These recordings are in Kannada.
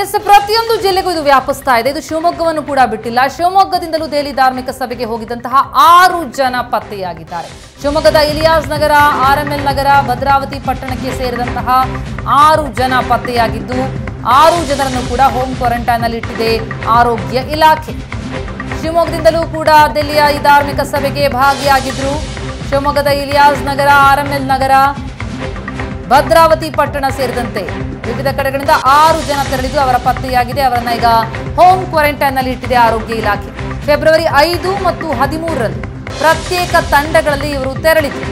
ಎಸ್ ಪ್ರತಿಯೊಂದು ಜಿಲ್ಲೆಗೂ ಇದು ವ್ಯಾಪಿಸ್ತಾ ಇದೆ ಇದು ಶಿವಮೊಗ್ಗವನ್ನು ಕೂಡ ಬಿಟ್ಟಿಲ್ಲ ಶಿವಮೊಗ್ಗದಿಂದಲೂ ದೆಹಲಿ ಧಾರ್ಮಿಕ ಸಭೆಗೆ ಹೋಗಿದ್ದಂತಹ ಆರು ಜನ ಪತ್ತೆಯಾಗಿದ್ದಾರೆ ಶಿವಮೊಗ್ಗದ ಇಲಿಯಾಸ್ ನಗರ ಆರ್ಎಂಎಲ್ ನಗರ ಭದ್ರಾವತಿ ಪಟ್ಟಣಕ್ಕೆ ಸೇರಿದಂತಹ ಆರು ಜನ ಪತ್ತೆಯಾಗಿದ್ದು ಆರು ಜನರನ್ನು ಕೂಡ ಹೋಮ್ ಕ್ವಾರಂಟೈನ್ ನಲ್ಲಿ ಇಟ್ಟಿದೆ ಆರೋಗ್ಯ ಇಲಾಖೆ ಶಿವಮೊಗ್ಗದಿಂದಲೂ ಕೂಡ ದೆಹಲಿಯ ಈ ಧಾರ್ಮಿಕ ಸಭೆಗೆ ಭಾಗಿಯಾಗಿದ್ರು ಶಿವಮೊಗ್ಗದ ಇಲಿಯಾಸ್ ನಗರ ಆರ್ಎಂಎಲ್ ನಗರ ಭದ್ರಾವತಿ ಪಟ್ಟಣ ಸೇರಿದಂತೆ ವಿವಿಧ ಕಡೆಗಳಿಂದ ಆರು ಜನ ತೆರಳಿದ್ದು ಅವರ ಪತ್ತೆಯಾಗಿದೆ ಅವರನ್ನ ಈಗ ಹೋಮ್ ಕ್ವಾರಂಟೈನ್ ನಲ್ಲಿ ಇಟ್ಟಿದೆ ಆರೋಗ್ಯ ಇಲಾಖೆ ಫೆಬ್ರವರಿ ಐದು ಮತ್ತು ಹದಿಮೂರರಂದು ಪ್ರತ್ಯೇಕ ತಂಡಗಳಲ್ಲಿ ಇವರು ತೆರಳಿದ್ರು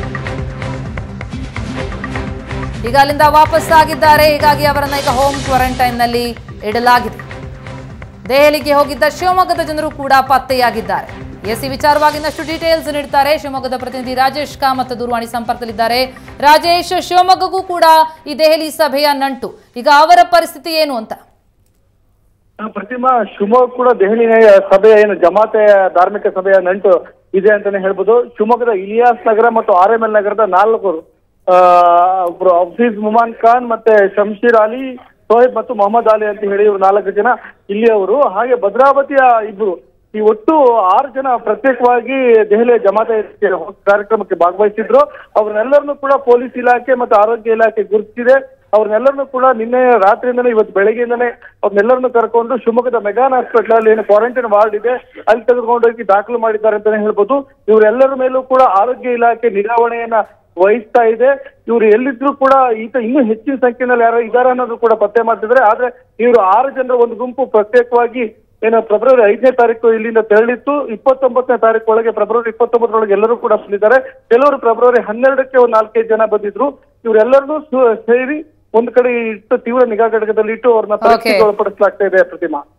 ಈಗ ಅಲ್ಲಿಂದ ವಾಪಸ್ ಆಗಿದ್ದಾರೆ ಹೀಗಾಗಿ ಅವರನ್ನ ಈಗ ಹೋಮ್ ಕ್ವಾರಂಟೈನ್ ನಲ್ಲಿ ಇಡಲಾಗಿದೆ ದೆಹಲಿಗೆ ಹೋಗಿದ್ದ ಶಿವಮೊಗ್ಗದ ಜನರು ಕೂಡ ಪತ್ತೆಯಾಗಿದ್ದಾರೆ ಎಸ್ ಈ ವಿಚಾರವಾಗಿ ಇನ್ನಷ್ಟು ಡೀಟೇಲ್ಸ್ ನೀಡ್ತಾರೆ ಶಿವಮೊಗ್ಗದ ಪ್ರತಿನಿಧಿ ರಾಜೇಶ್ ಕಾಮತ್ ದೂರವಾಣಿ ಸಂಪರ್ಕದಲ್ಲಿದ್ದಾರೆ ರಾಜೇಶ್ ಶಿವಮೊಗ್ಗಗೂ ಕೂಡ ಈ ದೆಹಲಿ ಸಭೆಯ ನಂಟು ಈಗ ಅವರ ಪರಿಸ್ಥಿತಿ ಏನು ಅಂತ ಪ್ರತಿಮಾ ಶಿವಮೊಗ್ಗ ಕೂಡ ದೆಹಲಿನ ಸಭೆಯ ಏನು ಜಮಾತೆ ಧಾರ್ಮಿಕ ಸಭೆಯ ನಂಟು ಇದೆ ಅಂತಾನೆ ಹೇಳ್ಬೋದು ಶಿವಮೊಗ್ಗದ ಇಲಿಯಾಸ್ ನಗರ ಮತ್ತು ಆರ್ ಎಂ ಎಲ್ ನಗರದ ನಾಲ್ಕು ಆ, ಒಬ್ರು ಹಫೀಜ್ ಮುಮಾನ್ ಖಾನ್ ಮತ್ತೆ ಶಂಶೀರ್ ಅಲಿ ಸೋಹೇಬ್ ಮತ್ತು ಮೊಹಮ್ಮದ್ ಅಲಿ ಅಂತ ಹೇಳಿ ಇವರು ನಾಲ್ಕು ಜನ ಇಲ್ಲಿಯವರು ಹಾಗೆ ಭದ್ರಾವತಿಯ ಇಬ್ರು ಈ ಒಟ್ಟು ಆರು ಜನ ಪ್ರತ್ಯೇಕವಾಗಿ ದೆಹಲಿಯ ಜಮಾತೆ ಕಾರ್ಯಕ್ರಮಕ್ಕೆ ಭಾಗವಹಿಸಿದ್ರು ಅವ್ರನ್ನೆಲ್ಲರನ್ನೂ ಕೂಡ ಪೊಲೀಸ್ ಇಲಾಖೆ ಮತ್ತು ಆರೋಗ್ಯ ಇಲಾಖೆ ಗುರುತಿಸಿದೆ ಅವ್ರನ್ನೆಲ್ಲರನ್ನೂ ಕೂಡ ನಿನ್ನೆ ರಾತ್ರಿಯಿಂದನೇ ಇವತ್ತು ಬೆಳಗ್ಗೆಯಿಂದನೇ ಅವ್ರನ್ನೆಲ್ಲರನ್ನು ಕರ್ಕೊಂಡು ಶಿವಮೊಗ್ಗದ ಮೆಗಾನ್ ಹಾಸ್ಪಿಟಲ್ ಅಲ್ಲಿ ಏನು ಕ್ವಾರಂಟೈನ್ ವಾರ್ಡ್ ಇದೆ ಅಲ್ಲಿ ತೆಗೆದುಕೊಂಡೋಗಿ ದಾಖಲು ಮಾಡಿದ್ದಾರೆ ಅಂತಾನೆ ಹೇಳ್ಬೋದು ಇವರೆಲ್ಲರ ಮೇಲೂ ಕೂಡ ಆರೋಗ್ಯ ಇಲಾಖೆ ನಿಗಾವಣೆಯನ್ನ ವಹಿಸ್ತಾ ಇದೆ ಇವರು ಎಲ್ಲಿದ್ರು ಕೂಡ ಈತ ಇನ್ನೂ ಹೆಚ್ಚಿನ ಸಂಖ್ಯೆಯಲ್ಲಿ ಯಾರು ಇದಾರೆ ಅನ್ನೋದು ಕೂಡ ಪತ್ತೆ ಮಾಡ್ತಿದ್ದಾರೆ ಆದ್ರೆ ಇವರು ಆರು ಜನರ ಒಂದು ಗುಂಪು ಪ್ರತ್ಯೇಕವಾಗಿ ಏನು ಫೆಬ್ರವರಿ ಐದನೇ ತಾರೀಕು ಇಲ್ಲಿಂದ ತೆರಳಿತ್ತು ಇಪ್ಪತ್ತೊಂಬತ್ತನೇ ತಾರೀಕು ಒಳಗೆ ಫೆಬ್ರವರಿ ಇಪ್ಪತ್ತೊಂಬತ್ತರೊಳಗೆ ಎಲ್ಲರೂ ಕೂಡ ಬಂದಿದ್ದಾರೆ ಕೆಲವರು ಫೆಬ್ರವರಿ ಹನ್ನೆರಡಕ್ಕೆ ಒಂದು ನಾಲ್ಕೈದು ಜನ ಬಂದಿದ್ರು ಇವರೆಲ್ಲರನ್ನೂ ಸು- ಸೇರಿ ಒಂದು ಕಡೆ ಇಟ್ಟು ತೀವ್ರ ನಿಗಾ ಘಟಕದಲ್ಲಿ ಇಟ್ಟು ಅವ್ರನ್ನ ಪರೀಕ್ಷೆಗೆ ಒಳಪಡಿಸಲಾಗ್ತಾ ಇದೆ ಪ್ರತಿಮಾ